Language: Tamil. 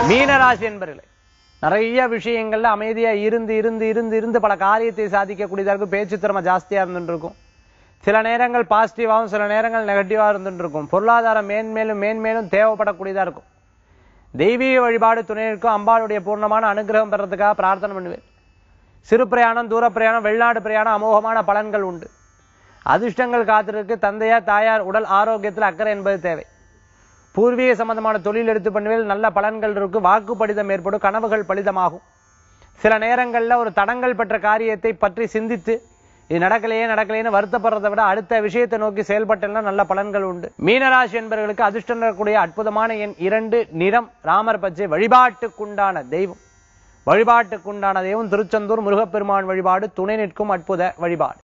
மீனராசி என்பர்களே நிறைய விஷயங்கள்ல அமைதியா இருந்து இருந்து இருந்து இருந்து பல காரியத்தை சாதிக்கக்கூடியதா இருக்கும் பேச்சு திறமை ஜாஸ்தியா இருந்துட்டு இருக்கும் சில நேரங்கள் பாசிட்டிவாகவும் சில நேரங்கள் நெகட்டிவா இருந்துட்டு இருக்கும் பொருளாதாரம் மேன்மேலும் மேன்மேலும் தேவைப்படக்கூடியதா இருக்கும் தெய்வீக வழிபாடு துணை இருக்கும் அம்பாளுடைய பூர்ணமான அனுகிரகம் பெறதுக்காக பிரார்த்தனை பண்ணுவேன் சிறு பிரயாணம் தூர பிரயாணம் வெளிநாடு பிரயாணம் அமோகமான பலன்கள் உண்டு அதிர்ஷ்டங்கள் காத்திருக்கு தந்தையார் தாயார் உடல் ஆரோக்கியத்தில் அக்கறை என்பது தேவை பூர்வீக சம்பந்தமான தொழில் எடுத்து பண்ணுவேல் நல்ல பலன்கள் இருக்கு வாக்கு படிதம் ஏற்படும் கனவுகள் பலிதமாகும் சில நேரங்கள்ல ஒரு தடங்கள் பெற்ற காரியத்தை பற்றி சிந்தித்து இது நடக்கலையே நடக்கலையேன்னு வருத்தப்படுறதை விட அடுத்த விஷயத்தை நோக்கி செயல்பட்டேன்னா நல்ல பலன்கள் உண்டு மீனராசி என்பவர்களுக்கு அதிர்ஷ்டம் தரக்கூடிய அற்புதமான எண் இரண்டு நிறம் ராமர் பச்சை வழிபாட்டுக்குண்டான தெய்வம் வழிபாட்டுக்குண்டான தெய்வம் திருச்செந்தூர் முருகப்பெருமான் வழிபாடு துணை நிற்கும் அற்புத வழிபாடு